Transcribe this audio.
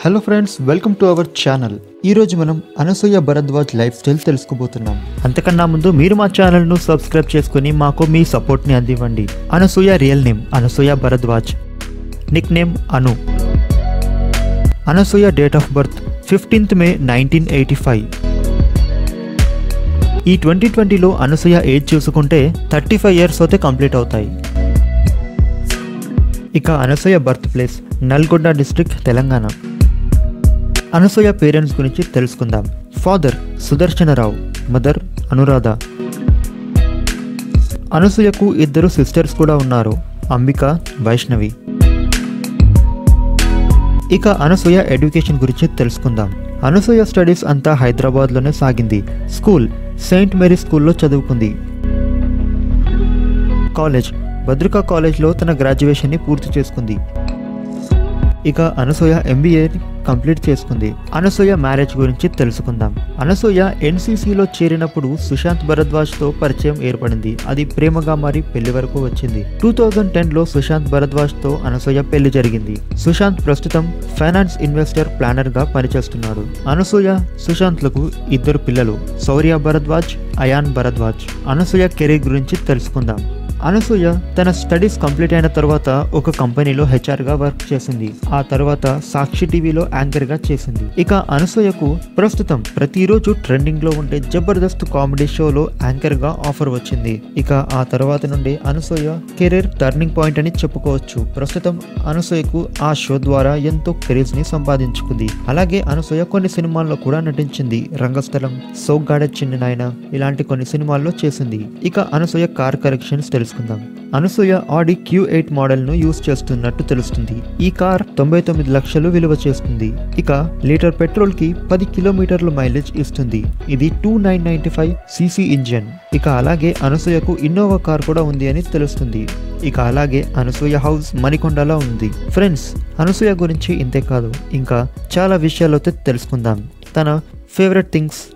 hello friends welcome to our channel ఈ రోజు మనం అనసూయ భరద్వాజ్ లైఫ్ స్టైల్ తెలుసుకోబోతున్నాం అంతకన్నా ముందు మీరు మా ఛానల్ను సబ్స్క్రైబ్ చేసుకుని మాకు మీ సపోర్ట్ని అందివ్వండి Anasuya real name Anasuya Bharadwaj nick name Anu Anasuya date of birth fifteenth May nineteen eighty five ఈ ట్వంటీ ట్వంటీలో అనసూయ ఏజ్ చూసుకుంటే థర్టీ ఫైవ్ ఇయర్స్ అయితే కంప్లీట్ అవుతాయి ఇక Anasuya birth place Nalgonda district Telangana Anasuya parents గురించి తెలుసుకుందాం ఫాదర్ సుదర్శనరావు మదర్ అనురాధ అనసూయకు ఇద్దరు సిస్టర్స్ కూడా ఉన్నారు అంబిక వైష్ణవి ఇక అనసూయ ఎడ్యుకేషన్ గురించి తెలుసుకుందాం అనసూయ స్టడీస్ అంతా హైదరాబాద్లోనే సాగింది స్కూల్ సెయింట్ మేరీ స్కూల్లో చదువుకుంది కాలేజ్ భద్రికా కాలేజ్లో తన గ్రాడ్యుయేషన్ని పూర్తి చేసుకుంది ఇక అనసూయ ఎంబీఏ కంప్లీట్ చేసుకుంది అనసూయ మ్యారేజ్ గురించి తెలుసుకుందాం అనసూయ ఎన్సీసీలో చేరినప్పుడు సుశాంత్ భరద్వాజ్తో పరిచయం ఏర్పడింది అది ప్రేమగా మారి పెళ్లి వరకు వచ్చింది టూ థౌజండ్ టెన్లో సుశాంత్ భరద్వాజ్తో అనసూయ పెళ్లి జరిగింది సుశాంత్ ప్రస్తుతం ఫైనాన్స్ ఇన్వెస్టర్ ప్లానర్గా పనిచేస్తున్నాడు అనసూయ సుశాంత్లకు ఇద్దరు పిల్లలు శౌర్య భరద్వాజ్ అయాన్ భరద్వాజ్ అనసూయ కెరీర్ గురించి తెలుసుకుందాం అనసూయ తన స్టడీస్ కంప్లీట్ అయిన తర్వాత ఒక కంపెనీలో హెచ్ఆర్గా వర్క్ చేసింది ఆ తర్వాత సాక్షి టీవీలో యాంకర్గా చేసింది ఇక అనసూయకు ప్రస్తుతం ప్రతిరోజు ట్రెండింగ్లో ఉండే జబర్దస్త్ కామెడీ షోలో యాంకర్గా ఆఫర్ వచ్చింది ఇక ఆ తర్వాత నుండి అనసూయ కెరీర్ టర్నింగ్ పాయింట్ అని చెప్పుకోవచ్చు ప్రస్తుతం అనసూయకు ఆ షో ద్వారా ఎంతో కెరీర్స్ ని సంపాదించుకుంది అలాగే అనసూయ కొన్ని సినిమాల్లో కూడా నటించింది రంగస్థలం సోగ్గాడ చిన్న నాయన ఇలాంటి కొన్ని సినిమాల్లో చేసింది ఇక అనసూయ కార్ కరెక్షన్స్ తెలుసుకుందాం Anasuya Audi Q eight model ను యూస్ చేస్తున్నట్టు తెలుస్తుంది ఈ కార్ తొంభై తొమ్మిది లక్షలు విలువ చేస్తుంది ఇక లీటర్ పెట్రోల్ కి పది కిలోమీటర్ల మైలేజ్ ఇస్తుంది ఇది two nine ninety five CC engine ఇక అలాగే అనసూయకు ఇన్నోవా కార్ కూడా ఉంది అని తెలుస్తుంది ఇక అలాగే అనసూయ హౌస్ మణికొండలో ఉంది ఫ్రెండ్స్ అనసూయ గురించి ఇంతే కాదు ఇంకా చాలా విషయాలైతే తెలుసుకుందాం తన ఫేవరెట్ థింగ్స్